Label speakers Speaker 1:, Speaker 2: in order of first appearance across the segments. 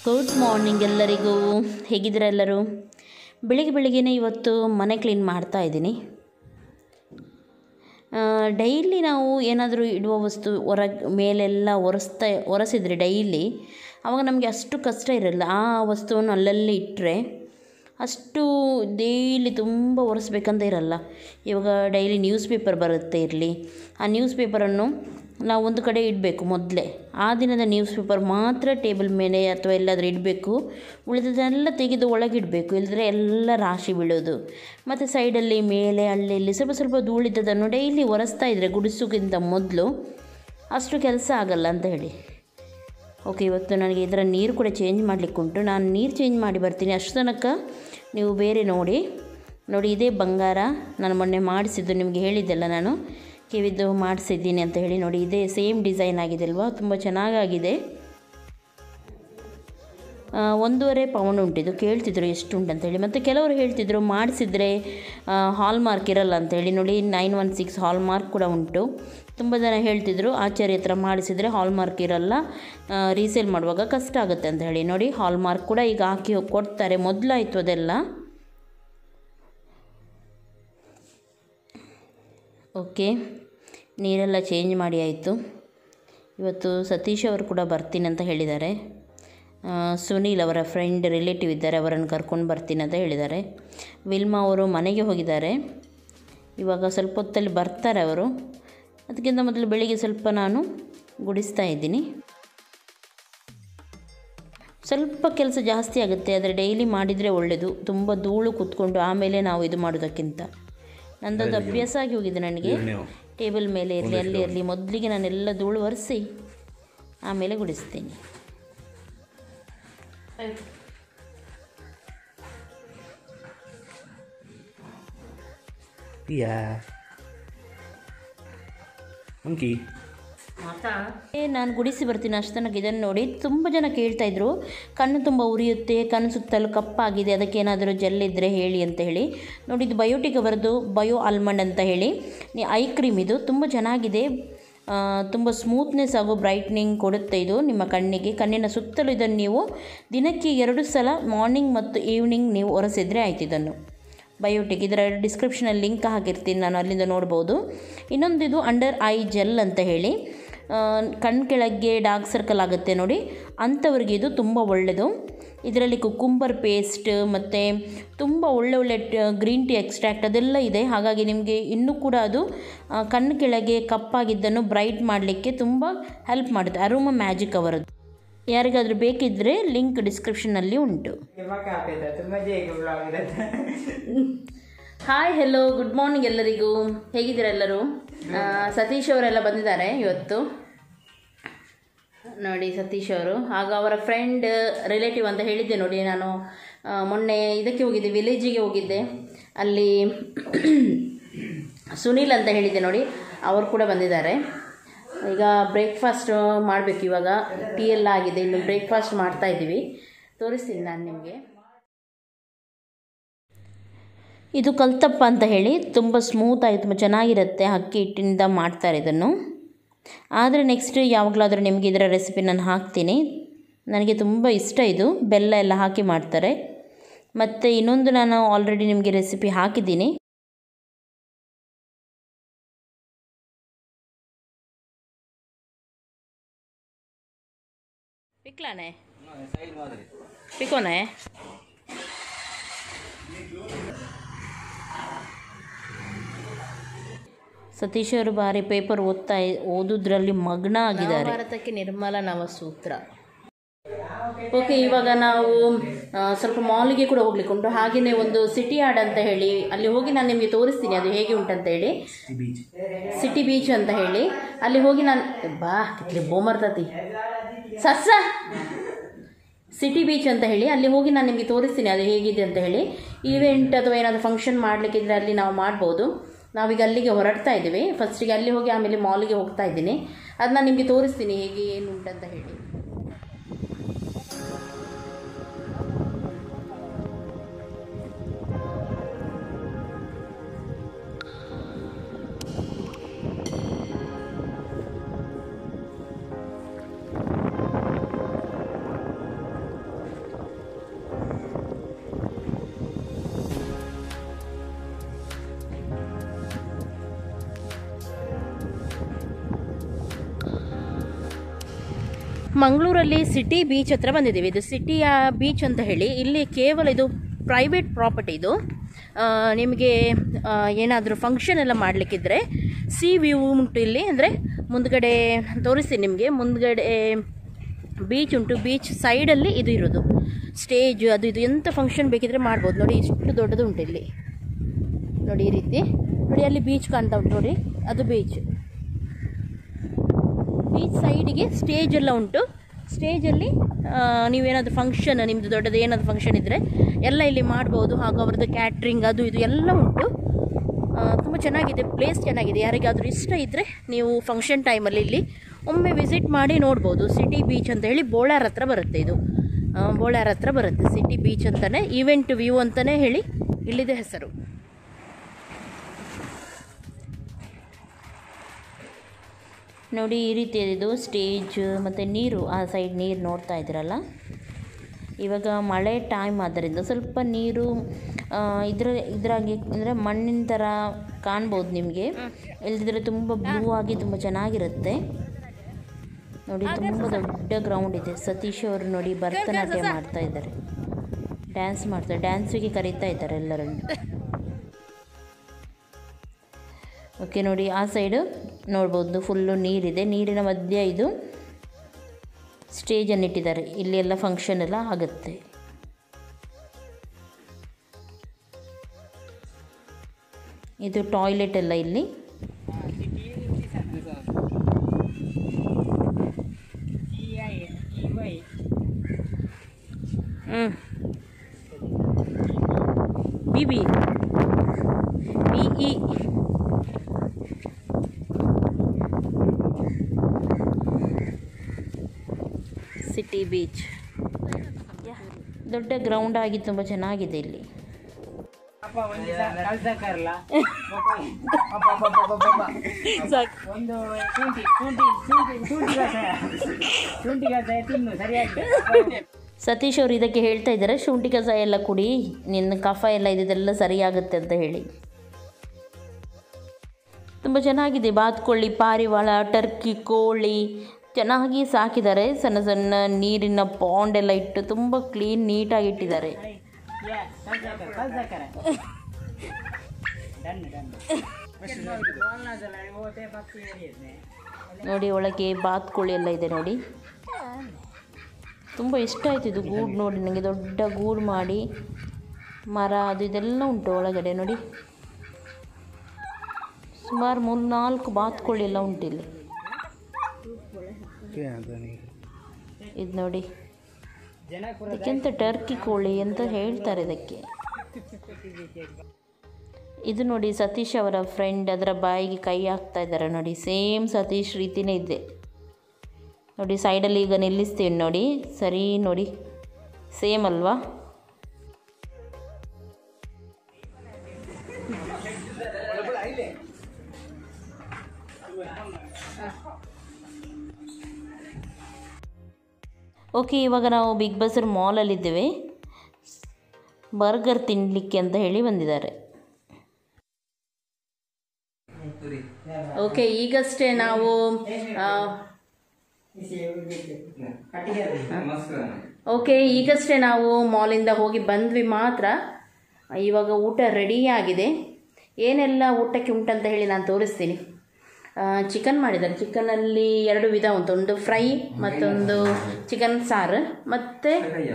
Speaker 1: Good morning ಎಲ್ಲರಿಗೂ ಹೇಗಿದ್ದೀರಾ ಎಲ್ಲರೂ ಬೆಳಿಗ್ಗೆ ಬೆಳಿಗ್ಗೆನೇ ಇವತ್ತು ಮನೆ ಕ್ಲೀನ್ ಮಾಡ್ತಾ ಇದ್ದೀನಿ ಡೈಲಿ ನಾವು ಏನಾದರೂ ಇಡುವ ವಸ್ತು ಹೊರಗೆ ಮೇಲೆಲ್ಲ ಒರೆಸ್ತಾ ಒರೆಸಿದ್ರೆ ಡೈಲಿ ಆವಾಗ ನಮಗೆ ಅಷ್ಟು ಕಷ್ಟ ಇರಲ್ಲ ಆ ವಸ್ತುವನ್ನು ಅಲ್ಲಲ್ಲಿ ಇಟ್ಟರೆ ಅಷ್ಟು ಡೈಲಿ ತುಂಬ ಒರೆಸ್ಬೇಕಂತ ಇರಲ್ಲ ಇವಾಗ ಡೈಲಿ ನ್ಯೂಸ್ ಪೇಪರ್ ಬರುತ್ತೆ ಇರಲಿ ಆ ನ್ಯೂಸ್ ಪೇಪರನ್ನು ನಾವು ಒಂದು ಕಡೆ ಇಡಬೇಕು ಮೊದಲೇ ಆ ದಿನದ ನ್ಯೂಸ್ ಪೇಪರ್ ಮಾತ್ರ ಟೇಬಲ್ ಮೇಲೆ ಅಥವಾ ಎಲ್ಲಾದರೂ ಇಡಬೇಕು ಉಳಿದದನ್ನೆಲ್ಲ ತೆಗೆದು ಒಳಗಿಡಬೇಕು ಇಲ್ಲದ್ರೆ ಎಲ್ಲ ರಾಶಿ ಬೀಳೋದು ಮತ್ತು ಸೈಡಲ್ಲಿ ಮೇಲೆ ಹಳ್ಳಿಯಲ್ಲಿ ಸ್ವಲ್ಪ ಸ್ವಲ್ಪ ಧೂಳಿದ್ದದನ್ನು ಡೈಲಿ ಒರೆಸ್ತಾ ಇದ್ದರೆ ಗುಡಿಸೋಕ್ಕಿಂತ ಮೊದಲು ಅಷ್ಟು ಕೆಲಸ ಆಗಲ್ಲ ಅಂತ ಹೇಳಿ ಓಕೆ ಇವತ್ತು ನನಗೆ ಇದರ ನೀರು ಕೂಡ ಚೇಂಜ್ ಮಾಡಲಿಕ್ಕೆ ಉಂಟು ನಾನು ನೀರು ಚೇಂಜ್ ಮಾಡಿ ಬರ್ತೀನಿ ಅಷ್ಟು ತನಕ ನೀವು ಬೇರೆ ನೋಡಿ ನೋಡಿ ಇದೇ ಬಂಗಾರ ನಾನು ಮೊನ್ನೆ ಮಾಡಿಸಿದ್ದು ನಿಮಗೆ ಹೇಳಿದ್ದೆಲ್ಲ ನಾನು ಕಿವಿದ್ದು ಮಾಡಿಸಿದ್ದೀನಿ ಅಂತ ಹೇಳಿ ನೋಡಿ ಇದೇ ಸೇಮ್ ಡಿಸೈನ್ ಆಗಿದೆ ಅಲ್ವಾ ತುಂಬ ಚೆನ್ನಾಗಾಗಿದೆ ಆ, ಒಂದೂವರೆ ಪೌಂಡ್ ಉಂಟಿದು ಕೇಳ್ತಿದ್ರು ಎಷ್ಟು ಉಂಟು ಹೇಳಿ ಮತ್ತು ಕೆಲವರು ಹೇಳ್ತಿದ್ರು ಮಾಡಿಸಿದ್ರೆ ಹಾಲ್ ಮಾರ್ಕ್ ಇರಲ್ಲ ಅಂತೇಳಿ ನೋಡಿ nine one six hallmark ಕೂಡ ಉಂಟು ತುಂಬ ಜನ ಹೇಳ್ತಿದ್ರು ಆಚಾರ್ಯ ಹತ್ರ ಮಾಡಿಸಿದರೆ ಹಾಲ್ ಮಾರ್ಕ್ ಇರಲ್ಲ ರೀಸೇಲ್ ಮಾಡುವಾಗ ಕಷ್ಟ ಆಗುತ್ತೆ ಅಂತ ಹೇಳಿ ನೋಡಿ ಹಾಲ್ ಮಾರ್ಕ್ ಕೂಡ ಈಗ ಹಾಕಿ ಹೋಗಿ ಕೊಡ್ತಾರೆ ಮೊದಲಾಯಿತು ಅದೆಲ್ಲ ಓಕೆ ನೀರೆಲ್ಲ ಚೇಂಜ್ ಮಾಡಿ ಆಯಿತು ಇವತ್ತು ಸತೀಶ್ ಅವರು ಕೂಡ ಬರ್ತೀನಿ ಅಂತ ಹೇಳಿದ್ದಾರೆ ಆ, ಸುನೀಲ್ ಅವರ ಫ್ರೆಂಡ್ ರಿಲೇಟಿವ್ ಇದ್ದಾರೆ ಅವರನ್ನು ಕರ್ಕೊಂಡು ಬರ್ತೀನಿ ಅಂತ ಹೇಳಿದ್ದಾರೆ ವಿಲ್ಮಾ ಅವರು ಮನೆಗೆ ಹೋಗಿದ್ದಾರೆ ಇವಾಗ ಸ್ವಲ್ಪ ಹೊತ್ತಲ್ಲಿ ಬರ್ತಾರೆ ಅವರು ಅದಕ್ಕಿಂತ ಮೊದಲು ಬೆಳಿಗ್ಗೆ ಸ್ವಲ್ಪ ನಾನು ಗುಡಿಸ್ತಾ ಇದ್ದೀನಿ ಸ್ವಲ್ಪ ಕೆಲಸ ಜಾಸ್ತಿ ಆಗುತ್ತೆ ಆದರೆ ಡೈಲಿ ಮಾಡಿದರೆ ಒಳ್ಳೆಯದು ತುಂಬ ಧೂಳು ಕೂತ್ಕೊಂಡು ಆಮೇಲೆ ನಾವು ಇದು ಮಾಡೋದಕ್ಕಿಂತ ನಂದದು ಅಭ್ಯಾಸ ಆಗಿ ಹೋಗಿದೆ ನನಗೆ ಟೇಬಲ್ ಮೇಲೆ ಇರಲಿ ಅಲ್ಲಿ ಇರಲಿ ಮೊದಲಿಗೆ ನಾನೆಲ್ಲ ಧೂಳು ಒರೆಸಿ ಆಮೇಲೆ ಗುಡಿಸ್ತೀನಿ
Speaker 2: Iya. Monkey.
Speaker 1: ಏ ನಾನು ಗುಡಿಸಿ ಬರ್ತೀನಿ ಅಷ್ಟು ತನಕ ಇದನ್ನು ನೋಡಿ ತುಂಬ ಜನ ಕೇಳ್ತಾ ಇದ್ರು ಕಣ್ಣು ತುಂಬ ಉರಿಯುತ್ತೆ ಕಣ್ಣು ಸುತ್ತಲೂ ಕಪ್ಪಾಗಿದೆ ಅದಕ್ಕೆ ಏನಾದರೂ ಜೆಲ್ ಇದ್ದರೆ ಹೇಳಿ ಅಂತ ಹೇಳಿ ನೋಡಿ ಇದು ಬಯೋಟಿಕ್ ಅವರದ್ದು ಬಯೋ ಆಲ್ಮಂಡ್ ಅಂತ ಹೇಳಿ ನಿ- ಐ ಕ್ರೀಮ್ ಇದು ತುಂಬ ಚೆನ್ನಾಗಿದೆ ಆ, ತುಂಬ ಸ್ಮೂತ್ನೆಸ್ ಹಾಗೂ ಬ್ರೈಟ್ನಿಂಗ್ ಕೊಡುತ್ತೆ ಇದು ನಿಮ್ಮ ಕಣ್ಣಿಗೆ ಕಣ್ಣಿನ ಸುತ್ತಲೂ ಇದನ್ನು ನೀವು ದಿನಕ್ಕೆ ಎರಡು ಸಲ ಮಾರ್ನಿಂಗ್ ಮತ್ತು ಈವ್ನಿಂಗ್ ನೀವು ಒರೆಸಿದರೆ ಆಯ್ತು ಇದನ್ನು ಬಯೋಟಿಕ್ ಇದರ ಡಿಸ್ಕ್ರಿಪ್ಷನಲ್ಲಿ ಲಿಂಕ್ ಹಾಕಿರ್ತೀನಿ ನಾನು ಅಲ್ಲಿಂದ ನೋಡ್ಬೋದು ಇನ್ನೊಂದು ಇದು ಅಂಡರ್ ಐ ಜೆಲ್ ಅಂತ ಹೇಳಿ ಆ, ಕಣ್ಣು ಕೆಳಗೆ ಡಾರ್ಕ್ ಸರ್ಕಲ್ ಆಗುತ್ತೆ ನೋಡಿ ಅಂಥವ್ರಿಗೆ ಇದು ತುಂಬ ಒಳ್ಳೆಯದು ಇದರಲ್ಲಿ ಕುಕ್ಕುಂಬರ್ ಪೇಸ್ಟ್ ಮತ್ತು ತುಂಬ ಒಳ್ಳೆ ಒಳ್ಳೆ ಗ್ರೀನ್ ಟೀ ಎಕ್ಸ್ಟ್ರಾಕ್ಟ್ ಅದೆಲ್ಲ ಇದೆ ಹಾಗಾಗಿ ನಿಮಗೆ ಇನ್ನೂ ಕೂಡ ಅದು ಆ, ಕಣ್ಣು ಕೆಳಗೆ ಕಪ್ಪಾಗಿದ್ದನ್ನು ಬ್ರೈಟ್ ಮಾಡಲಿಕ್ಕೆ ತುಂಬ ಹೆಲ್ಪ್ ಮಾಡುತ್ತೆ ಅರೋಮ ಮ್ಯಾಜಿಕ್ ಅವರದ್ದು ಯಾರಿಗಾದರೂ ಬೇಕಿದ್ದರೆ ಲಿಂಕ್ ಡಿಸ್ಕ್ರಿಪ್ಷನಲ್ಲಿ ಉಂಟು
Speaker 3: ನಿಮ್ಮಕ್ಕೆ ಹಾಕಿದ ತುಂಬ ಜೇಗ ಬ್ಲಾಗ್ ಇರುತ್ತೆ
Speaker 1: ಹಾಯ್ ಹೆಲೋ ಗುಡ್ ಮಾರ್ನಿಂಗ್ ಎಲ್ಲರಿಗೂ ಹೇಗಿದ್ದೀರಾ ಎಲ್ಲರೂ ಆ, ಸತೀಶ್ ಅವರೆಲ್ಲ ಬಂದಿದ್ದಾರೆ ಇವತ್ತು ನೋಡಿ ಸತೀಶ್ ಅವರು ಆಗ ಅವರ ಫ್ರೆಂಡ್ ರಿಲೇಟಿವ್ ಅಂತ ಹೇಳಿದ್ದೆ ನೋಡಿ ನಾನು ಆ, ಮೊನ್ನೆ ಇದಕ್ಕೆ ಹೋಗಿದ್ದೆ ವಿಲೇಜಿಗೆ ಹೋಗಿದ್ದೆ ಅಲ್ಲಿ ಸುನೀಲ್ ಅಂತ ಹೇಳಿದ್ದೆ ನೋಡಿ ಅವರು ಕೂಡ ಬಂದಿದ್ದಾರೆ ಈಗ ಬ್ರೇಕ್ಫಾಸ್ಟ್ ಮಾಡಬೇಕು ಇವಾಗ ಟೀ ಎಲ್ಲ ಆಗಿದೆ ಇನ್ನು ಬ್ರೇಕ್ಫಾಸ್ಟ್ ಮಾಡ್ತಾ ಇದ್ದೀವಿ ತೋರಿಸ್ತೀನಿ ನಾನು ನಿಮಗೆ ಇದು ಕಲ್ತಪ್ಪ ಅಂತ ಹೇಳಿ ತುಂಬ ಸ್ಮೂತಾಗಿ ತುಂಬ ಚೆನ್ನಾಗಿರುತ್ತೆ ಅಕ್ಕಿ ಹಿಟ್ಟಿನಿಂದ ಮಾಡ್ತಾರೆ ಇದನ್ನು ಆದರೆ ನೆಕ್ಸ್ಟ್ ಯಾವಾಗಲಾದರೂ ನಿಮಗೆ ಇದರ ರೆಸಿಪಿ ನಾನು ಹಾಕ್ತೀನಿ ನನಗೆ ತುಂಬ ಇಷ್ಟ ಇದು ಬೆಲ್ಲ ಎಲ್ಲ ಹಾಕಿ ಮಾಡ್ತಾರೆ ಮತ್ತು ಇನ್ನೊಂದು ನಾನು ಆಲ್ರೆಡಿ ನಿಮಗೆ ರೆಸಿಪಿ ಹಾಕಿದ್ದೀನಿ ಪಿಕ್ಲಾನೆ ಪಿಕೋನೆ ಸತೀಶ್ ಅವರು ಬಾರಿ ಪೇಪರ್ ಓದ್ತಾ ಓದುದ್ರಲ್ಲಿ ಮಗ್ನ ಆಗಿದ್ದಾರೆ ಭಾರತಕ್ಕೆ ನಿರ್ಮಲ ನವಸೂತ್ರ ಓಕೆ ಇವಾಗ ನಾವು ಆ, ಸ್ವಲ್ಪ ಮಾಲ್ಗೆ ಕೂಡ ಹೋಗ್ಲಿಕ್ಕೆ ಉಂಟು ಹಾಗೆಯೇ ಒಂದು ಸಿಟಿ ಆಡ್ ಅಂತ ಹೇಳಿ ಅಲ್ಲಿ ಹೋಗಿ ನಾನು ನಿಮಗೆ ತೋರಿಸ್ತೀನಿ ಅದು ಹೇಗೆ ಉಂಟಂತ ಹೇಳಿ ಸಿಟಿ ಬೀಚ್ ಅಂತ ಹೇಳಿ ಅಲ್ಲಿ ಹೋಗಿ ನಾನು ಬಾ ಕಿತ್ಲಿ ಬೋಮರ್ತತಿ ಸಸ್ಸ ಸಿಟಿ ಬೀಚ್ ಅಂತ ಹೇಳಿ ಅಲ್ಲಿ ಹೋಗಿ ನಾನು ನಿಮಗೆ ತೋರಿಸ್ತೀನಿ ಅದು ಹೇಗಿದೆ ಅಂತ ಹೇಳಿ ಈವೆಂಟ್ ಅಥವಾ ಏನಾದರೂ ಫಂಕ್ಷನ್ ಮಾಡಲಿಕ್ಕಿದ್ರೆ ಅಲ್ಲಿ ನಾವು ಮಾಡ್ಬೋದು ನಾವೀಗ ಅಲ್ಲಿಗೆ ಹೊರಡ್ತಾ ಇದ್ದೀವಿ ಫಸ್ಟಿಗೆ ಅಲ್ಲಿ ಹೋಗಿ ಆಮೇಲೆ ಮಾಲ್ಗೆ ಹೋಗ್ತಾ ಇದ್ದೀನಿ ಅದು ನಾನು ನಿಮಗೆ ತೋರಿಸ್ತೀನಿ ಹೇಗೆ ಏನು ಉಂಟಂತ ಹೇಳಿ ಮಂಗಳೂರಲ್ಲಿ ಸಿಟಿ ಬೀಚ್ ಹತ್ರ ಬಂದಿದ್ದೀವಿ ಇದು ಸಿಟಿಯ ಬೀಚ್ ಅಂತ ಹೇಳಿ ಇಲ್ಲಿ ಕೇವಲ ಇದು ಪ್ರೈವೇಟ್ ಪ್ರಾಪರ್ಟಿ ಇದು ಆ, ನಿಮಗೆ ಏನಾದರೂ ಫಂಕ್ಷನ್ ಎಲ್ಲ ಮಾಡಲಿಕ್ಕಿದ್ರೆ ಸಿ ವ್ಯೂ ಉಂಟು ಇಲ್ಲಿ ಅಂದರೆ ಮುಂದ್ಗಡೆ ತೋರಿಸ್ತೀನಿ ನಿಮಗೆ ಮುಂದ್ಗಡೆ ಬೀಚ್ ಉಂಟು ಬೀಚ್ ಸೈಡಲ್ಲಿ ಇದು ಇರೋದು ಸ್ಟೇಜ್ ಅದು ಇದು ಎಂಥ ಫಂಕ್ಷನ್ ಬೇಕಿದ್ರೆ ಮಾಡ್ಬೋದು ನೋಡಿ ಇಷ್ಟು ದೊಡ್ಡದು ಉಂಟು ಇಲ್ಲಿ ನೋಡಿ ಈ ರೀತಿ ನೋಡಿ ಅಲ್ಲಿ ಬೀಚ್ ಕಾಣ್ತಾ ಉಂಟು ನೋಡಿ ಅದು ಬೀಚ್ ಬೀಚ್ ಸೈಡಿಗೆ ಸ್ಟೇಜ್ ಎಲ್ಲ ಉಂಟು ಸ್ಟೇಜಲ್ಲಿ ನೀವೇನಾದರೂ ಫಂಕ್ಷನ್ ನಿಮ್ಮದು ದೊಡ್ಡದು ಏನಾದರೂ ಫಂಕ್ಷನ್ ಇದ್ದರೆ ಎಲ್ಲ ಇಲ್ಲಿ ಮಾಡ್ಬೋದು ಹಾಗೂ ಅವ್ರದ್ದು ಕ್ಯಾಟ್ರಿಂಗ್ ಅದು ಇದು ಎಲ್ಲ ಉಂಟು ತುಂಬ ಚೆನ್ನಾಗಿದೆ ಪ್ಲೇಸ್ ಚೆನ್ನಾಗಿದೆ ಯಾರಿಗಾದರೂ ಇಷ್ಟ ಇದ್ದರೆ ನೀವು ಫಂಕ್ಷನ್ ಟೈಮಲ್ಲಿ ಇಲ್ಲಿ ಒಮ್ಮೆ ವಿಸಿಟ್ ಮಾಡಿ ನೋಡ್ಬೋದು ಸಿಟಿ ಬೀಚ್ ಅಂತ ಹೇಳಿ ಬೋಳಾರ್ ಹತ್ರ ಬರುತ್ತೆ ಇದು ಆ, ಬೋಳಾರ್ ಹತ್ರ ಬರುತ್ತೆ ಸಿಟಿ ಬೀಚ್ ಅಂತಲೇ ಈವೆಂಟ್ ವ್ಯೂ ಅಂತಲೇ ಹೇಳಿ ಇಲ್ಲಿದೆ ಹೆಸರು ನೋಡಿ ಈ ರೀತಿ ಇದು ಸ್ಟೇಜ್ ಮತ್ತು ನೀರು ಆ ಸೈಡ್ ನೀರು ನೋಡ್ತಾ ಇದ್ದೀರಲ್ಲ ಇವಾಗ ಮಳೆ ಟೈಮ್ ಆದ್ದರಿಂದ ಸ್ವಲ್ಪ ನೀರು ಆ, ಇದ್ರ ಇದ್ರಾಗಿ ಅಂದರೆ ಮಣ್ಣಿನ ಥರ ಕಾಣ್ಬೋದು ನಿಮಗೆ ಇಲ್ದಿದ್ರೆ ತುಂಬ ಬ್ಲೂ ಆಗಿ ತುಂಬ ಚೆನ್ನಾಗಿರುತ್ತೆ ನೋಡಿ ತುಂಬ ದೊಡ್ಡ ಗ್ರೌಂಡ್ ಇದೆ ಸತೀಶ್ ಅವರು ನೋಡಿ ಭರತನಾಟ್ಯ ಮಾಡ್ತಾ ಇದ್ದಾರೆ ಡ್ಯಾನ್ಸ್ ಮಾಡ್ತಾರೆ ಡ್ಯಾನ್ಸಿಗೆ ಕರೀತಾ ಇದ್ದಾರೆ ಎಲ್ಲರನ್ನು ಓಕೆ ನೋಡಿ ಆ ಸೈಡು ನೋಡ್ಬೋದು ಫುಲ್ಲು ನೀರಿದೆ ನೀರಿನ ಮಧ್ಯೆ ಇದು ಸ್ಟೇಜನ್ನು ಇಟ್ಟಿದ್ದಾರೆ ಇಲ್ಲಿ ಎಲ್ಲ ಫಂಕ್ಷನ್ ಎಲ್ಲ ಆಗುತ್ತೆ ಇದು ಟಾಯ್ಲೆಟ್ ಎಲ್ಲ ಇಲ್ಲಿ ಹ್ಞೂ ಬಿ ಬಿ ಬಿ ಇ ಸಿಟಿ ಬೀಚ್ ದೊಡ್ಡ ಗ್ರೌಂಡ್ ಆಗಿ ತುಂಬ ಚೆನ್ನಾಗಿದೆ ಇಲ್ಲಿ
Speaker 3: ಅಪ್ಪ ಒಂದು ಕಳ್ಸ ಕರ್ಲ ಅಪ್ಪ ಅಪ್ಪ ಅಪ್ಪ ಅಪ್ಪ ಅಪ್ಪ. ಒಂದು ಶುಂಠಿ ಶುಂಠಿ ಶುಂಠಿ ಶುಂಠಿ ಕಷಾಯ ಶುಂಠಿ ಕಷಾಯ ತಿನ್ನು ಸರಿಯಾಗಿ
Speaker 1: ಸತೀಶ್ ಅವರು ಇದಕ್ಕೆ ಹೇಳ್ತಾ ಇದ್ದಾರೆ ಶುಂಠಿ ಕಷಾಯ ಎಲ್ಲ ಕುಡಿ ನಿನ್ನ ಕಫ ಎಲ್ಲ ಇದಿದೆಲ್ಲ ಸರಿಯಾಗುತ್ತೆ ಅಂತ ಹೇಳಿ ತುಂಬ ಚೆನ್ನಾಗಿದೆ ಬಾತ್ಕೊಳ್ಳಿ ಪಾರಿವಾಳ ಟರ್ಕಿ ಕೋಳಿ ಚೆನ್ನಾಗಿ ಸಾಕಿದ್ದಾರೆ ಸಣ್ಣ ಸಣ್ಣ ನೀರಿನ ಪಾಂಡ್ ಎಲ್ಲ ಇಟ್ಟು ತುಂಬ ಕ್ಲೀನ್ ನೀಟಾಗಿ ಇಟ್ಟಿದ್ದಾರೆ
Speaker 3: ಕಳ್ಸ ಕರ ಡನ್ ಡನ್ ಹೋತೆ ಪಕ್ಷಿ ಏರಿಯದ್ನೆ
Speaker 1: ನೋಡಿ ಒಳಗೆ ಬಾತ್ಕೋಳಿ ಎಲ್ಲ ಇದೆ ನೋಡಿ ತುಂಬ ಇಷ್ಟ ಆಯಿತು ಇದು ಗೂಡು ನೋಡಿ ನನಗೆ ದೊಡ್ಡ ಗೂಡು ಮಾಡಿ ಮರ ಅದು ಇದೆಲ್ಲ ಉಂಟು ಒಳಗಡೆ ನೋಡಿ ಸುಮಾರು ಮೂರು ನಾಲ್ಕು ಬಾತ್ಕೋಳಿ ಎಲ್ಲ ಉಂಟು ಇಲ್ಲಿ ಇದು ನೋಡಿ
Speaker 3: ಜನಪುರ
Speaker 1: ಇದಕ್ಕೆಂತ ಟರ್ಕಿ ಕೋಳಿ ಅಂತ ಹೇಳ್ತಾರೆ ಇದಕ್ಕೆ ಇದು ನೋಡಿ ಸತೀಶ್ ಅವರ ಫ್ರೆಂಡ್ ಅದರ ಬಾಯಿಗೆ ಕೈ ಹಾಕ್ತಾ ಇದ್ದಾರೆ ನೋಡಿ ಸೇಮ್ ಸತೀಶ್ ರೀತಿನೇ ಇದೆ ನೋಡಿ ಸೈಡಲ್ಲಿ ಈಗ ನಿಲ್ಲಿಸ್ತೀವಿ ನೋಡಿ ಸರಿ ನೋಡಿ ಸೇಮ್ ಅಲ್ವಾ ಓಕೆ ಇವಾಗ ನಾವು ಬಿಗ್ ಬಜಾರ್ ಮಾಲಲ್ಲಿದ್ದೇವೆ ಬರ್ಗರ್ ತಿನ್ನಲಿಕ್ಕೆ ಅಂತ ಹೇಳಿ ಬಂದಿದ್ದಾರೆ ಓಕೆ ಈಗಷ್ಟೇ ನಾವು ಆ, ಓಕೆ ಈಗಷ್ಟೇ ನಾವು ಮಾಲಿಂದ ಹೋಗಿ ಬಂದ್ವಿ ಮಾತ್ರ ಇವಾಗ ಊಟ ರೆಡಿ ಆಗಿದೆ ಏನೆಲ್ಲ ಊಟಕ್ಕೆ ಉಂಟಂತ ಹೇಳಿ ನಾನು ತೋರಿಸ್ತೀನಿ ಚಿಕನ್ ಮಾಡಿದ್ದಾರೆ ಚಿಕನಲ್ಲಿ ಎರಡು ವಿಧ ಉಂಟು ಒಂದು ಫ್ರೈ ಮತ್ತೊಂದು ಚಿಕನ್ ಸಾರು ಮತ್ತು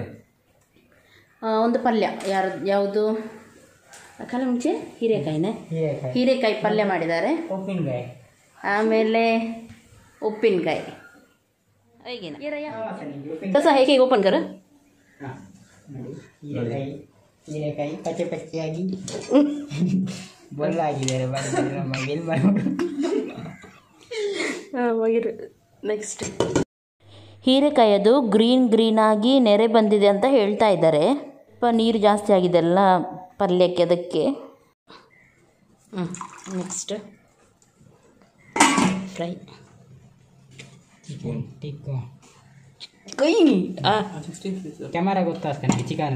Speaker 1: ಒಂದು ಪಲ್ಯ ಯಾರು ಯಾವುದು ಕಲ ಮುಂಚೆ ಹೀರೆಕಾಯಿನೇ
Speaker 3: ಹೀರೆಕಾಯಿ
Speaker 1: ಹೀರೆಕಾಯಿ ಪಲ್ಯ ಮಾಡಿದ್ದಾರೆ
Speaker 3: ಉಪ್ಪಿನಕಾಯಿ
Speaker 1: ಆಮೇಲೆ ಉಪ್ಪಿನಕಾಯಿ ಹೇಗೇನ
Speaker 3: ಉಪ್ಪಿನಕಾಯಿ
Speaker 1: ದಸ ಹೇಗೆ ಓಪನ್ ಕರ
Speaker 3: ಹಾ, ನೋಡಿ ಹೀರೆಕಾಯಿ ಹೀರೆಕಾಯಿ ಪಚ್ಚೆ ಪಚ್ಚೆಯಾಗಿ ಬೊಲ್ಲಾಗಿದ್ದಾರೆ ಬಂದಿದ್ದಾರೆ ನಮ್ಮ ಗೆಲ್
Speaker 1: ನೆಕ್ಸ್ಟ್ ಹೀರೆಕಾಯಿ ಅದು ಗ್ರೀನ್ ಗ್ರೀನ್ ಆಗಿ ನೆರೆ ಬಂದಿದೆ ಅಂತ ಹೇಳ್ತಾ ಇದ್ದಾರೆ ಸ್ವಲ್ಪ ನೀರು ಜಾಸ್ತಿ ಆಗಿದೆ ಅಲ್ಲ ಪಲ್ಯಕ್ಕೆ ಅದಕ್ಕೆ ಹ್ಞೂ ನೆಕ್ಸ್ಟ್ ಫ್ರೈ
Speaker 3: ಚಿಕನ್ ಟಿಕ್ಕು
Speaker 1: ಕೈ
Speaker 3: ಕ್ಯಾಮರಾ ಗೊತ್ತಾಗ್ತಾನೆ ಚಿಕನ್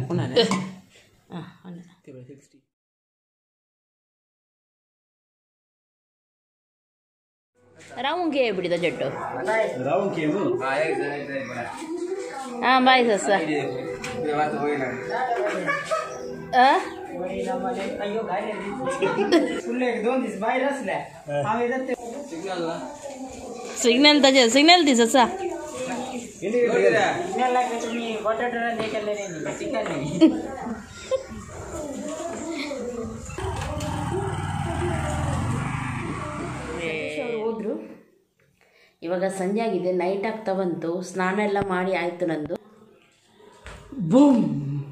Speaker 1: ರಾವಂಗೆ ಬಿಡಿದ ಜಡ್ಡು
Speaker 2: ರಾವ್ ಕೇವು
Speaker 1: ಹಾಂ ಬಾಯ್ ಸಸ್ಸ
Speaker 3: वही नम्बर अयो गाड़ी फुल एक दोन दिस बाहेर असल्या आम्ही जाते
Speaker 1: सिग्नल त्याचे सिग्नल दी ससा
Speaker 3: सिग्नल लागले तुम्ही बटाटा देखील नाही चिकन नाही
Speaker 1: ಅವರು ಹೋದ್ರು ಇವಾಗ ಸಂಜೆ ಆಗಿದೆ ನೈಟ್ ಆಗ್ತಾ ಬಂತು ಸ್ನಾನ ಎಲ್ಲ ಮಾಡಿ ಆಯಿತು ನಂದು ಬೂಮ್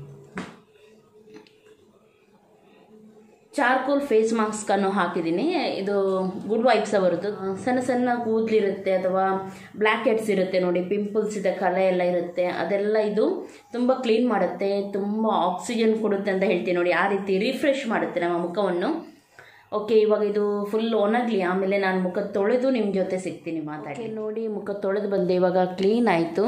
Speaker 1: ಚಾರ್ಕೋಲ್ ಫೇಸ್ ಮಾಸ್ಕನ್ನು ಹಾಕಿದ್ದೀನಿ ಇದು ಗುಡ್ ವೈಬ್ಸ್ ಅವರದ್ದು ಸಣ್ಣ ಸಣ್ಣ ಕೂದಲಿರುತ್ತೆ ಅಥವಾ ಬ್ಲ್ಯಾಕ್ ಹೆಡ್ಸ್ ಇರುತ್ತೆ ನೋಡಿ ಪಿಂಪಲ್ಸ್ ಇದೆ ಕಲೆ ಎಲ್ಲ ಇರುತ್ತೆ ಅದೆಲ್ಲ ಇದು ತುಂಬ ಕ್ಲೀನ್ ಮಾಡುತ್ತೆ ತುಂಬ ಆಕ್ಸಿಜನ್ ಕೊಡುತ್ತೆ ಅಂತ ಹೇಳ್ತೀನಿ ನೋಡಿ ಆ ರೀತಿ ರಿಫ್ರೆಶ್ ಮಾಡುತ್ತೆ ನಮ್ಮ ಮುಖವನ್ನು ಓಕೆ ಇವಾಗ ಇದು ಫುಲ್ ಒಣಗಲಿ ಆಮೇಲೆ ನಾನು ಮುಖ ತೊಳೆದು ನಿಮ್ಮ ಜೊತೆ ಸಿಗ್ತೀನಿ ಮಾತಾಡಿ ನೋಡಿ ಮುಖ ತೊಳೆದು ಬಂದೆ ಇವಾಗ ಕ್ಲೀನ್ ಆಯಿತು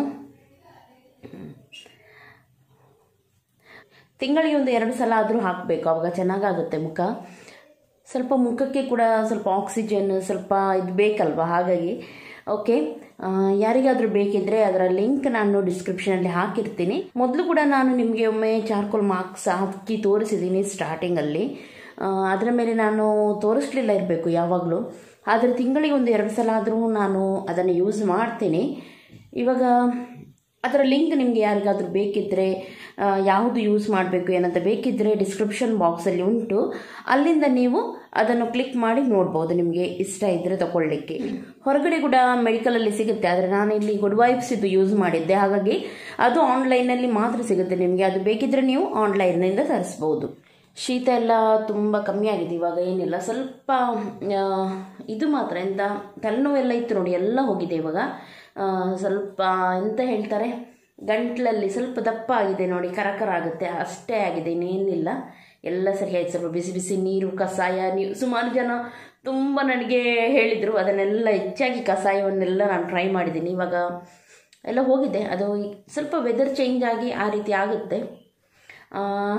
Speaker 1: ತಿಂಗಳಿಗೆ ಒಂದು ಎರಡು ಸಲ ಆದರೂ ಹಾಕಬೇಕು ಅವಾಗ ಚೆನ್ನಾಗಾಗುತ್ತೆ ಮುಖ ಸ್ವಲ್ಪ ಮುಖಕ್ಕೆ ಕೂಡ ಸ್ವಲ್ಪ ಆಕ್ಸಿಜನ್ ಸ್ವಲ್ಪ ಇದು ಬೇಕಲ್ವಾ ಹಾಗಾಗಿ ಓಕೆ ಯಾರಿಗಾದರೂ ಬೇಕಿದ್ದರೆ ಅದರ ಲಿಂಕ್ ನಾನು ಡಿಸ್ಕ್ರಿಪ್ಷನಲ್ಲಿ ಹಾಕಿರ್ತೀನಿ ಮೊದಲು ಕೂಡ ನಾನು ನಿಮಗೆ ಒಮ್ಮೆ ಚಾರ್ಕೋಲ್ ಮಾರ್ಕ್ಸ್ ಹಾಕಿ ತೋರಿಸಿದ್ದೀನಿ ಸ್ಟಾರ್ಟಿಂಗಲ್ಲಿ ಅದರ ಮೇಲೆ ನಾನು ತೋರಿಸ್ಲಿಲ್ಲ ಇರಬೇಕು ಯಾವಾಗಲೂ ಆದರೆ ತಿಂಗಳಿಗೆ ಒಂದು ಎರಡು ಸಲ ಆದರೂ ನಾನು ಅದನ್ನು ಯೂಸ್ ಮಾಡ್ತೀನಿ ಇವಾಗ ಅದರ ಲಿಂಕ್ ನಿಮಗೆ ಯಾರಿಗಾದರೂ ಬೇಕಿದ್ದರೆ ಆ, ಯಾವುದು ಯೂಸ್ ಮಾಡಬೇಕು ಏನಂತ ಬೇಕಿದ್ದರೆ ಡಿಸ್ಕ್ರಿಪ್ಷನ್ ಬಾಕ್ಸಲ್ಲಿ ಉಂಟು ಅಲ್ಲಿಂದ ನೀವು ಅದನ್ನು ಕ್ಲಿಕ್ ಮಾಡಿ ನೋಡ್ಬೋದು ನಿಮಗೆ ಇಷ್ಟ ಇದ್ದರೆ ತಗೊಳ್ಳಿಕ್ಕೆ ಹೊರಗಡೆ ಕೂಡ ಮೆಡಿಕಲಲ್ಲಿ ಸಿಗುತ್ತೆ ಆದರೆ ನಾನು ಇಲ್ಲಿ ಗುಡ್ ವೈಬ್ಸ್ ಇದು ಯೂಸ್ ಮಾಡಿದ್ದೆ ಹಾಗಾಗಿ ಅದು ಆನ್ಲೈನಲ್ಲಿ ಮಾತ್ರ ಸಿಗುತ್ತೆ ನಿಮಗೆ ಅದು ಬೇಕಿದ್ದರೆ ನೀವು ಆನ್ಲೈನ್ನಿಂದ ತರಿಸ್ಬೋದು ಶೀತ ಎಲ್ಲ ತುಂಬ ಕಮ್ಮಿ ಆಗಿದೆ ಇವಾಗ ಏನಿಲ್ಲ ಸ್ವಲ್ಪ ಆ, ಇದು ಮಾತ್ರ ಎಂತ ತಲೆನೋವೆಲ್ಲ ಇತ್ತು ನೋಡಿ ಎಲ್ಲ ಹೋಗಿದೆ ಇವಾಗ ಆ, ಸ್ವಲ್ಪ ಎಂತ ಹೇಳ್ತಾರೆ ಗಂಟ್ಲಲ್ಲಿ ಸ್ವಲ್ಪ ದಪ್ಪ ಆಗಿದೆ ನೋಡಿ ಕರಕರ ಆಗುತ್ತೆ ಅಷ್ಟೇ ಆಗಿದೆ ಇನ್ನೇನಿಲ್ಲ ಎಲ್ಲ ಸರಿ ಆಯ್ತು ಸ್ವಲ್ಪ ಬಿಸಿ ಬಿಸಿ ನೀರು ಕಷಾಯ ನೀವು ಸುಮಾರು ಜನ ತುಂಬ ನನಗೆ ಹೇಳಿದರು ಅದನ್ನೆಲ್ಲ ಹೆಚ್ಚಾಗಿ ಕಷಾಯವನ್ನೆಲ್ಲ ನಾನು ಟ್ರೈ ಮಾಡಿದ್ದೀನಿ ಇವಾಗ ಎಲ್ಲ ಹೋಗಿದೆ ಅದು ಈ- ಸ್ವಲ್ಪ ವೆದರ್ ಚೇಂಜ್ ಆಗಿ ಆ ರೀತಿ ಆಗುತ್ತೆ ಆ,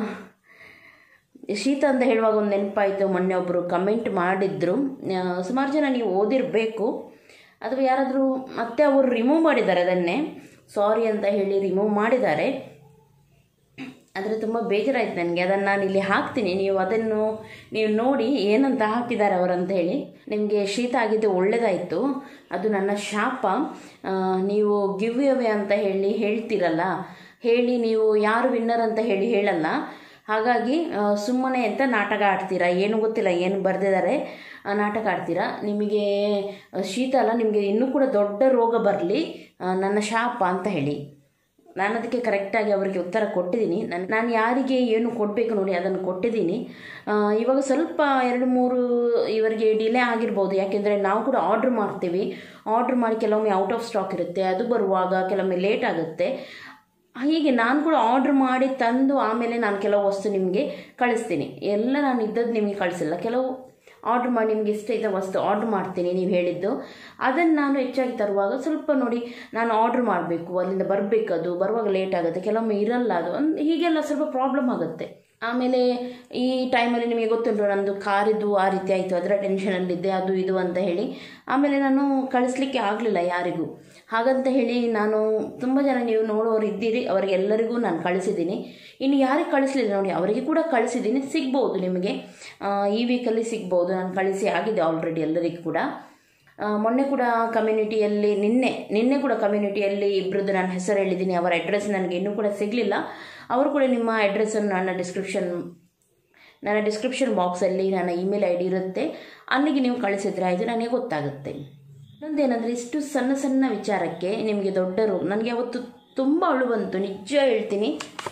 Speaker 1: ಶೀತ ಅಂತ ಹೇಳುವಾಗ ಒಂದು ನೆನಪಾಯಿತು ಮೊನ್ನೆ ಒಬ್ಬರು ಕಮೆಂಟ್ ಮಾಡಿದ್ರು ಆ, ಸುಮಾರು ಜನ ನೀವು ಓದಿರಬೇಕು ಅಥವಾ ಯಾರಾದರೂ ಮತ್ತೆ ಅವರು ರಿಮೂವ್ ಮಾಡಿದ್ದಾರೆ ಅದನ್ನೇ ಸಾರಿ ಅಂತ ಹೇಳಿ ರಿಮೂವ್ ಮಾಡಿದ್ದಾರೆ ಆದರೆ ತುಂಬ ಬೇಜಾರಾಯ್ತು ನನಗೆ ಅದನ್ನು ನಾನು ಇಲ್ಲಿ ಹಾಕ್ತೀನಿ ನೀವು ಅದನ್ನು ನೀವು ನೋಡಿ ಏನಂತ ಹಾಕಿದ್ದಾರೆ ಅವರಂತ ಹೇಳಿ ನಿಮಗೆ ಶೀತ ಆಗಿದ್ದು ಒಳ್ಳೆಯದಾಯಿತು ಅದು ನನ್ನ ಶಾಪ ಆ, ನೀವು ಗಿವ್ ಅವೇ ಅಂತ ಹೇಳಿ ಹೇಳ್ತೀರಲ್ಲ ಹೇಳಿ ನೀವು ಯಾರು ವಿನ್ನರ್ ಅಂತ ಹೇಳಿ ಹೇಳಲ್ಲ ಹಾಗಾಗಿ ಸುಮ್ಮನೆ ಅಂತ ನಾಟಕ ಆಡ್ತೀರಾ ಏನು ಗೊತ್ತಿಲ್ಲ ಏನು ಬರೆದಿದ್ದಾರೆ ನಾಟಕ ಆಡ್ತೀರಾ ನಿಮಗೆ ಆ, ಶೀತ ಅಲ್ಲ ನಿಮಗೆ ಇನ್ನೂ ಕೂಡ ದೊಡ್ಡ ರೋಗ ಬರಲಿ ನನ್ನ ಶಾಪ ಅಂತ ಹೇಳಿ ನಾನು ಅದಕ್ಕೆ ಕರೆಕ್ಟಾಗಿ ಅವರಿಗೆ ಉತ್ತರ ಕೊಟ್ಟಿದ್ದೀನಿ ನಾನು ನಾನು ಯಾರಿಗೆ ಏನು ಕೊಡಬೇಕು ನೋಡಿ ಅದನ್ನು ಕೊಟ್ಟಿದ್ದೀನಿ ಆ, ಇವಾಗ ಸ್ವಲ್ಪ ಎರಡು ಮೂರು ಇವರಿಗೆ ಡಿಲೇ ಆಗಿರ್ಬೋದು ಯಾಕೆಂದರೆ ನಾವು ಕೂಡ ಆರ್ಡ್ರ್ ಮಾಡ್ತೀವಿ ಆರ್ಡ್ರ್ ಮಾಡಿ ಕೆಲವೊಮ್ಮೆ ಔಟ್ ಆಫ್ ಸ್ಟಾಕ್ ಇರುತ್ತೆ ಅದು ಬರುವಾಗ ಕೆಲವೊಮ್ಮೆ ಲೇಟ್ ಆಗುತ್ತೆ ಹೀಗೆ ನಾನು ಕೂಡ ಆರ್ಡ್ರ್ ಮಾಡಿ ತಂದು ಆಮೇಲೆ ನಾನು ಕೆಲವು ವಸ್ತು ನಿಮಗೆ ಕಳಿಸ್ತೀನಿ ಎಲ್ಲ ನಾನು ಇದ್ದದ್ದು ನಿಮಗೆ ಕಳಿಸಿಲ್ಲ ಕೆಲವು ಆರ್ಡ್ರ್ ಮಾಡಿ ನಿಮಗೆ ಇಷ್ಟ ಇದ್ದ ವಸ್ತು ಆರ್ಡ್ರ್ ಮಾಡ್ತೀನಿ ನೀವು ಹೇಳಿದ್ದು ಅದನ್ನು ನಾನು ಹೆಚ್ಚಾಗಿ ತರುವಾಗ ಸ್ವಲ್ಪ ನೋಡಿ ನಾನು ಆರ್ಡ್ರ್ ಮಾಡಬೇಕು ಅಲ್ಲಿಂದ ಬರಬೇಕು ಅದು ಬರುವಾಗ ಲೇಟ್ ಆಗುತ್ತೆ ಕೆಲವೊಮ್ಮೆ ಇರಲ್ಲ ಅದು ಒಂದು ಹೀಗೆಲ್ಲ ಸ್ವಲ್ಪ ಪ್ರಾಬ್ಲಮ್ ಆಗುತ್ತೆ ಆಮೇಲೆ ಈ ಟೈಮಲ್ಲಿ ನಿಮಗೆ ಗೊತ್ತುಂಟು ನಮ್ಮದು ಕಾರಿದ್ದು ಆ ರೀತಿ ಆಯಿತು ಅದರ ಟೆನ್ಷನಲ್ಲಿದ್ದೆ ಅದು ಇದು ಅಂತ ಹೇಳಿ ಆಮೇಲೆ ನಾನು ಕಳಿಸ್ಲಿಕ್ಕೆ ಆಗಲಿಲ್ಲ ಯಾರಿಗೂ ಹಾಗಂತ ಹೇಳಿ ನಾನು ತುಂಬ ಜನ ನೀವು ನೋಡೋರು ಇದ್ದೀರಿ ಅವರಿಗೆಲ್ಲರಿಗೂ ನಾನು ಕಳಿಸಿದ್ದೀನಿ ಇನ್ನು ಯಾರಿಗೆ ಕಳಿಸ್ಲಿಲ್ಲ ನೋಡಿ ಅವರಿಗೆ ಕೂಡ ಕಳಿಸಿದ್ದೀನಿ ಸಿಗ್ಬೋದು ನಿಮಗೆ ಆ, ಈ ವೀಕಲ್ಲಿ ಸಿಗ್ಬೋದು ನಾನು ಕಳಿಸಿ ಆಗಿದೆ ಆಲ್ರೆಡಿ ಎಲ್ಲರಿಗೂ ಕೂಡ ಆ, ಮೊನ್ನೆ ಕೂಡ ಕಮ್ಯುನಿಟಿಯಲ್ಲಿ ನಿನ್ನೆ ನಿನ್ನೆ ಕೂಡ ಕಮ್ಯುನಿಟಿಯಲ್ಲಿ ಇಬ್ಬರದ್ದು ನಾನು ಹೆಸರು ಹೇಳಿದ್ದೀನಿ ಅವರ ಅಡ್ರೆಸ್ ನನಗೆ ಇನ್ನೂ ಕೂಡ ಸಿಗಲಿಲ್ಲ ಅವರು ಕೂಡ ನಿಮ್ಮ ಅಡ್ರೆಸ್ಸನ್ನು ನನ್ನ ಡಿಸ್ಕ್ರಿಪ್ಷನ್ ನನ್ನ ಡಿಸ್ಕ್ರಿಪ್ಷನ್ ಬಾಕ್ಸಲ್ಲಿ ನನ್ನ ಇಮೇಲ್ ಐ ಡಿ ಇರುತ್ತೆ ಅಲ್ಲಿಗೆ ನೀವು ಕಳಿಸಿದ್ರೆ ಆಯಿತು ನನಗೆ ಗೊತ್ತಾಗುತ್ತೆ ಇನ್ನೊಂದೇನೆಂದರೆ ಇಷ್ಟು ಸಣ್ಣ ಸಣ್ಣ ವಿಚಾರಕ್ಕೆ ನಿಮಗೆ ದೊಡ್ಡ ರೋಗ ನನಗೆ ಅವತ್ತು ತುಂಬ ಅಳು ಬಂತು ನಿಜ ಹೇಳ್ತೀನಿ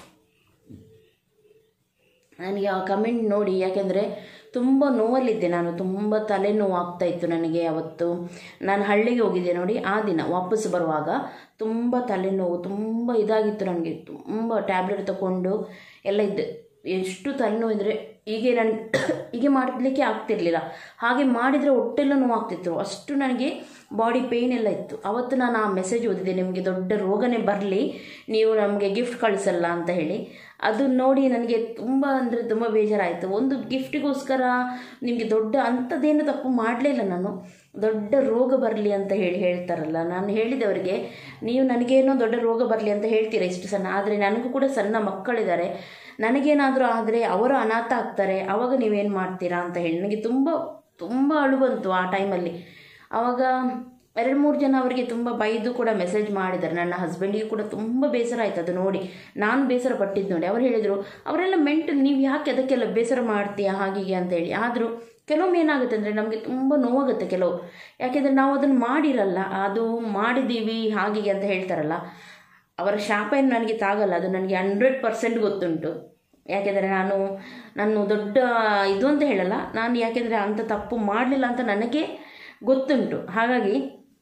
Speaker 1: ನನಗೆ ಆ ಕಮೆಂಟ್ ನೋಡಿ ಯಾಕೆಂದರೆ ತುಂಬ ನೋವಲ್ಲಿದ್ದೆ ನಾನು ತುಂಬ ತಲೆನೋವು ಆಗ್ತಾ ಇತ್ತು ನನಗೆ ಅವತ್ತು ನಾನು ಹಳ್ಳಿಗೆ ಹೋಗಿದ್ದೆ ನೋಡಿ ಆ ದಿನ ವಾಪಸ್ ಬರುವಾಗ ತುಂಬ ತಲೆನೋವು ತುಂಬ ಇದಾಗಿತ್ತು ನನಗೆ ತುಂಬ ಟ್ಯಾಬ್ಲೆಟ್ ತಗೊಂಡು ಎಲ್ಲ ಇದ್ದೆ ಎಷ್ಟು ತಲೆನೋವು ಇದ್ದರೆ ಹೀಗೆ ನಾನು ಹೀಗೆ ಮಾಡಲಿಕ್ಕೆ ಆಗ್ತಿರ್ಲಿಲ್ಲ ಹಾಗೆ ಮಾಡಿದರೆ ಹೊಟ್ಟೆಲ್ಲ ನೋವಾಗ್ತಿತ್ತು ಅಷ್ಟು ನನಗೆ ಬಾಡಿ ಪೇಯ್ನ್ ಎಲ್ಲ ಇತ್ತು ಅವತ್ತು ನಾನು ಆ ಮೆಸೇಜ್ ಓದಿದೆ ನಿಮಗೆ ದೊಡ್ಡ ರೋಗನೇ ಬರಲಿ ನೀವು ನಮಗೆ ಗಿಫ್ಟ್ ಕಳಿಸಲ್ಲ ಅಂತ ಹೇಳಿ ಅದು ನೋಡಿ ನನಗೆ ತುಂಬ ಅಂದರೆ ತುಂಬ ಬೇಜಾರಾಯಿತು ಒಂದು ಗಿಫ್ಟಿಗೋಸ್ಕರ ನಿಮಗೆ ದೊಡ್ಡ ಅಂಥದ್ದೇನು ತಪ್ಪು ಮಾಡಲಿಲ್ಲ ನಾನು ದೊಡ್ಡ ರೋಗ ಬರಲಿ ಅಂತ ಹೇಳಿ ಹೇಳ್ತಾರಲ್ಲ ನಾನು ಹೇಳಿದೆ ಅವರಿಗೆ ನೀವು ನನಗೇನೋ ದೊಡ್ಡ ರೋಗ ಬರಲಿ ಅಂತ ಹೇಳ್ತೀರಾ ಇಷ್ಟು ಸಣ್ಣ ಆದರೆ ನನಗೂ ಕೂಡ ಸಣ್ಣ ಮಕ್ಕಳಿದ್ದಾರೆ ನನಗೇನಾದರೂ ಆದರೆ ಅವರು ಅನಾಥ ಆಗ್ತಾರೆ ಆವಾಗ ನೀವೇನು ಮಾಡ್ತೀರಾ ಅಂತ ಹೇಳಿ ನನಗೆ ತುಂಬ ತುಂಬ ಅಳು ಬಂತು ಆ ಟೈಮಲ್ಲಿ ಆವಾಗ ಎರಡು ಮೂರು ಜನ ಅವರಿಗೆ ತುಂಬ ಬೈದು ಕೂಡ ಮೆಸೇಜ್ ಮಾಡಿದ್ದಾರೆ ನನ್ನ ಹಸ್ಬೆಂಡಿಗೆ ಕೂಡ ತುಂಬ ಬೇಸರ ಆಯ್ತು ಅದು ನೋಡಿ ನಾನು ಬೇಸರ ಪಟ್ಟಿದ್ದು ನೋಡಿ ಅವ್ರು ಹೇಳಿದರು ಅವರೆಲ್ಲ ಮೆಂಟಲ್ ನೀವು ಯಾಕೆ ಅದಕ್ಕೆಲ್ಲ ಬೇಸರ ಮಾಡ್ತೀಯಾ ಹಾಗೀಗೆ ಅಂತ ಹೇಳಿ ಆದರೂ ಕೆಲವೊಮ್ಮೆ ಏನಾಗುತ್ತೆ ಅಂದರೆ ನಮಗೆ ತುಂಬ ನೋವಾಗುತ್ತೆ ಕೆಲವು ಯಾಕೆಂದರೆ ನಾವು ಅದನ್ನು ಮಾಡಿರಲ್ಲ ಅದು ಮಾಡಿದ್ದೀವಿ ಹಾಗೀಗೆ ಅಂತ ಹೇಳ್ತಾರಲ್ಲ ಅವರ ಶಾಪ ಏನು ನನಗೆ ತಾಗಲ್ಲ ಅದು ನನಗೆ ಹಂಡ್ರೆಡ್ ಪರ್ಸೆಂಟ್ ಗೊತ್ತುಂಟು ಯಾಕೆಂದರೆ ನಾನು ನಾನು ದೊಡ್ಡ ಇದು ಅಂತ ಹೇಳಲ್ಲ ನಾನು ಯಾಕೆಂದರೆ ಅಂಥ ತಪ್ಪು ಮಾಡಲಿಲ್ಲ ಅಂತ ನನಗೆ ಗೊತ್ತುಂಟು ಹಾಗಾಗಿ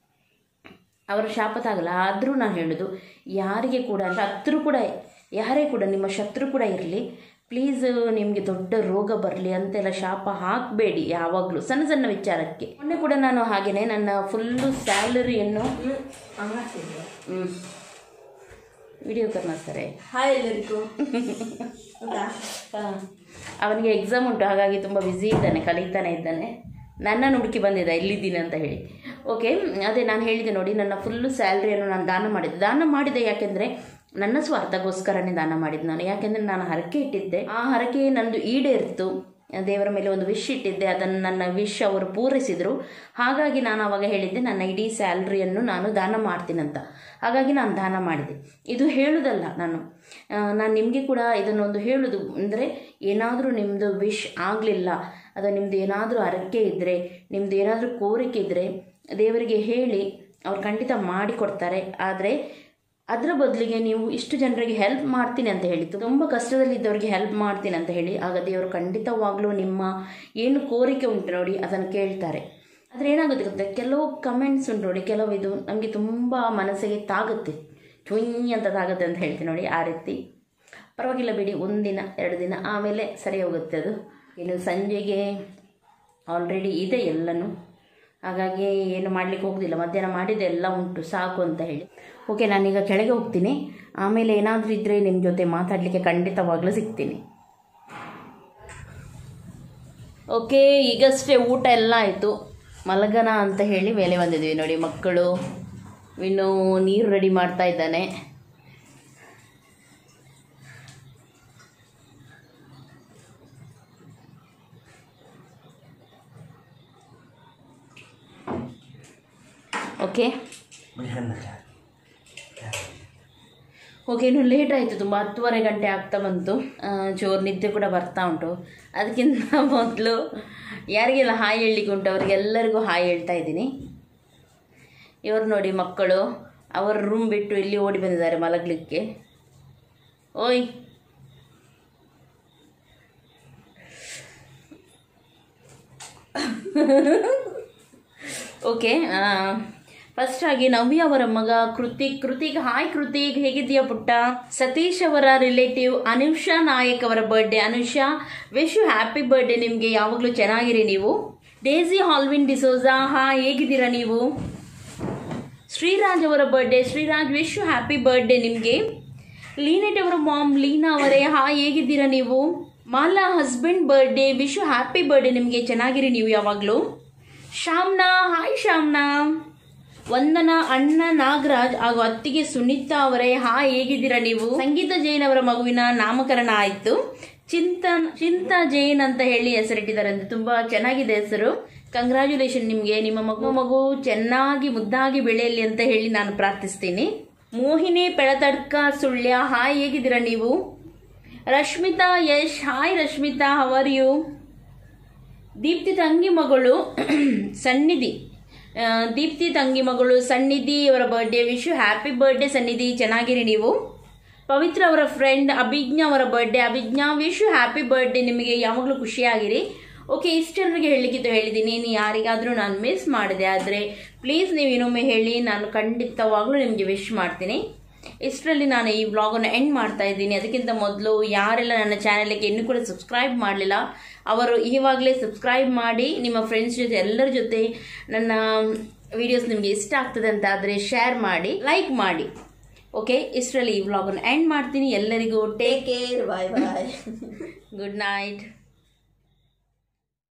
Speaker 1: ಅವರ ಶಾಪ ತಾಗಲ್ಲ ಆದರೂ ನಾನು ಹೇಳೋದು ಯಾರಿಗೆ ಕೂಡ ಶತ್ರು ಕೂಡ ಯಾರೇ ಕೂಡ ನಿಮ್ಮ ಶತ್ರು ಕೂಡ ಇರಲಿ ಪ್ಲೀಸ್ ನಿಮಗೆ ದೊಡ್ಡ ರೋಗ ಬರಲಿ ಅಂತೆಲ್ಲ ಶಾಪ ಹಾಕಬೇಡಿ ಯಾವಾಗಲೂ ಸಣ್ಣ ಸಣ್ಣ ವಿಚಾರಕ್ಕೆ ಮೊನ್ನೆ ಕೂಡ ನಾನು ಹಾಗೆಯೇ ನನ್ನ ಫುಲ್ಲು ಸ್ಯಾಲರಿಯನ್ನು ಹ್ಞೂ ವಿಡಿಯೋ ಮಾಡ್ತಾರೆ
Speaker 2: ಹಾಯ್ ಎಲ್ಲರಿಗೂ ಹೌದಾ
Speaker 1: ಅವನಿಗೆ ಎಕ್ಸಾಮ್ ಉಂಟು ಹಾಗಾಗಿ ತುಂಬ ಬ್ಯುಸಿ ಇದ್ದಾನೆ ಕಲಿತಾನೆ ಇದ್ದಾನೆ ನನ್ನನ್ನು ಹುಡುಕಿ ಬಂದಿದ್ದ ಎಲ್ಲಿದ್ದೀನಿ ಅಂತ ಹೇಳಿ ಓಕೆ ಅದೇ ನಾನು ಹೇಳಿದೆ ನೋಡಿ ನನ್ನ ಫುಲ್ಲು ಸ್ಯಾಲ್ರಿಯನ್ನು ನಾನು ದಾನ ಮಾಡಿದ್ದೆ ದಾನ ಮಾಡಿದೆ ಯಾಕೆಂದರೆ ನನ್ನ ಸ್ವಾರ್ಥಗೋಸ್ಕರನೇ ದಾನ ಮಾಡಿದ್ದು ನಾನು ಯಾಕೆಂದರೆ ನಾನು ಹರಕೆ ಇಟ್ಟಿದ್ದೆ ಆ ಹರಕೆ ನಂದು ಈಡೇರಿತು ದೇವರ ಮೇಲೆ ಒಂದು ವಿಶ್ ಇಟ್ಟಿದ್ದೆ ಅದನ್ನು ನನ್ನ ವಿಶ್ ಅವರು ಪೂರೈಸಿದರು ಹಾಗಾಗಿ ನಾನು ಅವಾಗ ಹೇಳಿದ್ದೆ ನನ್ನ ಇಡೀ ಸ್ಯಾಲ್ರಿಯನ್ನು ನಾನು ದಾನ ಮಾಡ್ತೀನಂತ ಹಾಗಾಗಿ ನಾನು ದಾನ ಮಾಡಿದೆ ಇದು ಹೇಳುವುದಲ್ಲ ನಾನು ಆ, ನಾನು ನಿಮಗೆ ಕೂಡ ಇದನ್ನೊಂದು ಹೇಳೋದು ಅಂದರೆ ಏನಾದರೂ ನಿಮ್ಮದು ವಿಶ್ ಆಗಲಿಲ್ಲ ಅಥವಾ ನಿಮ್ಮದು ಏನಾದರೂ ಹರಕೆ ಇದ್ದರೆ ನಿಮ್ಮದು ಏನಾದರೂ ಕೋರಿಕೆ ಇದ್ದರೆ ದೇವರಿಗೆ ಹೇಳಿ ಅವ್ರು ಖಂಡಿತ ಮಾಡಿಕೊಡ್ತಾರೆ ಆದರೆ ಅದರ ಬದಲಿಗೆ ನೀವು ಇಷ್ಟು ಜನರಿಗೆ ಹೆಲ್ಪ್ ಮಾಡ್ತೀನಿ ಅಂತ ಹೇಳಿತ್ತು ತುಂಬ ಕಷ್ಟದಲ್ಲಿದ್ದವರಿಗೆ ಹೆಲ್ಪ್ ಮಾಡ್ತೀನಿ ಅಂತ ಹೇಳಿ ಆಗ ದೇವರು ಖಂಡಿತವಾಗ್ಲೂ ನಿಮ್ಮ ಏನು ಕೋರಿಕೆ ಉಂಟು ನೋಡಿ ಅದನ್ನು ಕೇಳ್ತಾರೆ ಆದರೆ ಏನಾಗುತ್ತೆ ಗೊತ್ತಾ ಕೆಲವು ಕಮೆಂಟ್ಸ್ ಉಂಟು ನೋಡಿ ಕೆಲವು ಇದು ನಮಗೆ ತುಂಬ ಮನಸ್ಸಿಗೆ ತಾಗುತ್ತೆ ಚುಯ್ ಅಂತ ತಾಗುತ್ತೆ ಅಂತ ಹೇಳ್ತೀನಿ ನೋಡಿ ಆ ರೀತಿ ಪರವಾಗಿಲ್ಲ ಬಿಡಿ ಒಂದಿನ ಎರಡು ದಿನ ಆಮೇಲೆ ಸರಿ ಹೋಗುತ್ತೆ ಅದು ಇನ್ನು ಸಂಜೆಗೆ ಆಲ್ರೆಡಿ ಇದೆ ಎಲ್ಲನೂ ಹಾಗಾಗಿ ಏನು ಮಾಡಲಿಕ್ಕೆ ಹೋಗೋದಿಲ್ಲ ಮಧ್ಯಾಹ್ನ ಮಾಡಿದೆ ಎಲ್ಲ ಉಂಟು ಸಾಕು ಅಂತ ಹೇಳಿ ಓಕೆ ನಾನೀಗ ಕೆಳಗೆ ಹೋಗ್ತೀನಿ ಆಮೇಲೆ ಏನಾದರೂ ಇದ್ದರೆ ನಿಮ್ಮ ಜೊತೆ ಮಾತಾಡಲಿಕ್ಕೆ ಖಂಡಿತವಾಗ್ಲೂ ಸಿಗ್ತೀನಿ ಓಕೆ ಈಗಷ್ಟೇ ಊಟ ಎಲ್ಲ ಆಯಿತು ಮಲಗನ ಅಂತ ಹೇಳಿ ಮೇಲೆ ಬಂದಿದ್ವಿ ನೋಡಿ ಮಕ್ಕಳು ಇನ್ನು ನೀರು ರೆಡಿ ಮಾಡ್ತಾ ಇದ್ದಾನೆ ಓಕೆ ಓಕೆ ಇನ್ನು ಲೇಟ್ ಆಯಿತು ತುಂಬ ಹತ್ತುವರೆ ಗಂಟೆ ಆಗ್ತಾ ಬಂತು ಆ, ಜೋರು ನಿದ್ದೆ ಕೂಡ ಬರ್ತಾ ಉಂಟು ಅದಕ್ಕಿಂತ ಮೊದಲು ಯಾರಿಗೆಲ್ಲ ಹಾಯ್ ಹೇಳಲಿಕ್ಕೆ ಉಂಟು ಅವರಿಗೆಲ್ಲರಿಗೂ ಹಾಯ್ ಹೇಳ್ತಾ ಇದ್ದೀನಿ ಇವರು ನೋಡಿ ಮಕ್ಕಳು ಅವರ ರೂಮ್ ಬಿಟ್ಟು ಇಲ್ಲಿ ಓಡಿ ಬಂದಿದ್ದಾರೆ ಮಲಗಲಿಕ್ಕೆ ಓಯ್ ಓಕೆ ಫಸ್ಟ್ ಆಗಿ ನವ್ಯ ಅವರ ಮಗ ಕೃತಿಕ್ ಕೃತಿಕ್ ಹಾಯ್ ಕೃತಿಕ್ ಹೇಗಿದ್ದೀಯಾ ಪುಟ್ಟ ಸತೀಶ್ ಅವರ ರಿಲೇಟಿವ್ ಅನುಷಾ ನಾಯಕ್ ಅವರ birthday Anusha wish you happy birthday ನಿಮಗೆ ಯಾವಾಗಲೂ ಚೆನ್ನಾಗಿರಿ ನೀವು ಡೇಸಿ ಹಾಲ್ವಿನ್ ಡಿಸೋಜಾ ಹಾ ಹೇಗಿದ್ದೀರಾ ನೀವು ಶ್ರೀರಾಜ್ ಅವರ birthday Shriraj wish you happy birthday ನಿಮಗೆ ಲೀನೆಟ್ ಅವರ ಮಾಮ್ ಲೀನಾ ಅವರೇ ಹಾ ಹೇಗಿದ್ದೀರಾ ನೀವು Mala husband birthday wish you happy birthday ನಿಮಗೆ ಚೆನ್ನಾಗಿರಿ ನೀವು ಯಾವಾಗಲೂ ಶ್ಯಾಮ್ನಾ ಹಾಯ್ ಶ್ಯಾಮ್ನಾ ವಂದನಾ ಅಣ್ಣ ನಾಗರಾಜ್ ಹಾಗೂ ಅತ್ತಿಗೆ ಸುನೀತಾ ಅವರೇ ಹಾ ಹೇಗಿದ್ದೀರಾ ನೀವು ಸಂಗೀತ ಜೈನ್ ಅವರ ಮಗುವಿನ ನಾಮಕರಣ ಆಯಿತು ಚಿಂತನ್ ಚಿಂತಾ ಜೈನ್ ಅಂತ ಹೇಳಿ ಹೆಸರಿಟ್ಟಿದ್ದಾರೆ ಅಂತ ತುಂಬಾ ಚೆನ್ನಾಗಿದೆ ಹೆಸರು ಕಂಗ್ರ್ಯಾಚುಲೇಷನ್ ನಿಮಗೆ ನಿಮ್ಮ ಮಗು ಮಗು ಚೆನ್ನಾಗಿ ಮುದ್ದಾಗಿ ಬೆಳೆಯಲಿ ಅಂತ ಹೇಳಿ ನಾನು ಪ್ರಾರ್ಥಿಸ್ತೀನಿ ಮೋಹಿನಿ ಪೆಳತಡ್ಕ ಸುಳ್ಯ ಹಾಯ್ ಹೇಗಿದ್ದೀರಾ ನೀವು Rashmitha Yash hi Rashmitha how are you Deepthi ತಂಗಿ ಮಗಳು ಸನ್ನಿಧಿ ಆ, ದೀಪ್ತಿ ತಂಗಿ ಮಗಳು ಸನ್ನಿಧಿ ಅವರ ಬರ್ಡೇ ವಿಶ್ ಹ್ಯಾಪಿ ಬರ್ಡೇ ಸನ್ನಿಧಿ ಚೆನ್ನಾಗಿರಿ ನೀವು ಪವಿತ್ರ ಅವರ ಫ್ರೆಂಡ್ ಅಭಿಜ್ಞಾ ಅವರ birthday Abhijna wish happy birthday ನಿಮಗೆ ಯಾವಾಗಲೂ ಖುಷಿಯಾಗಿರಿ ಓಕೆ ಇಷ್ಟೆಲ್ಲರಿಗೆ ಹೇಳಲಿಕ್ಕಿತ್ತು ಹೇಳಿದ್ದೀನಿ ಇನ್ನು ಯಾರಿಗಾದರೂ ನಾನು ಮಿಸ್ ಮಾಡಿದೆ ಆದರೆ ಪ್ಲೀಸ್ ನೀವು ಇನ್ನೊಮ್ಮೆ ಹೇಳಿ ನಾನು ಖಂಡಿತವಾಗ್ಲೂ ನಿಮಗೆ ವಿಶ್ ಮಾಡ್ತೀನಿ ಇಷ್ಟರಲ್ಲಿ ನಾನು ಈ ವ್ಲಾಗನ್ನು ಎಂಡ್ ಮಾಡ್ತಾ ಇದ್ದೀನಿ ಅದಕ್ಕಿಂತ ಮೊದಲು ಯಾರೆಲ್ಲ ನನ್ನ ಚಾನಲ್ಗೆ ಇನ್ನೂ ಕೂಡ ಸಬ್ಸ್ಕ್ರೈಬ್ ಮಾಡಲಿಲ್ಲ ಅವರು ಇವಾಗಲೇ ಸಬ್ಸ್ಕ್ರೈಬ್ ಮಾಡಿ ನಿಮ್ಮ ಫ್ರೆಂಡ್ಸ್ ಜೊತೆ ಎಲ್ಲರ ಜೊತೆ ನನ್ನ ವಿಡಿಯೋಸ್ ನಿಮಗೆ ಇಷ್ಟ ಆಗ್ತದೆ ಅಂತ ಆದರೆ ಶೇರ್ ಮಾಡಿ ಲೈಕ್ ಮಾಡಿ ಓಕೆ ಇಷ್ಟರಲ್ಲಿ ಈ ವ್ಲಾಗನ್ನು ಎಂಡ್ ಮಾಡ್ತೀನಿ ಎಲ್ಲರಿಗೂ take
Speaker 2: take care bye bye
Speaker 1: good night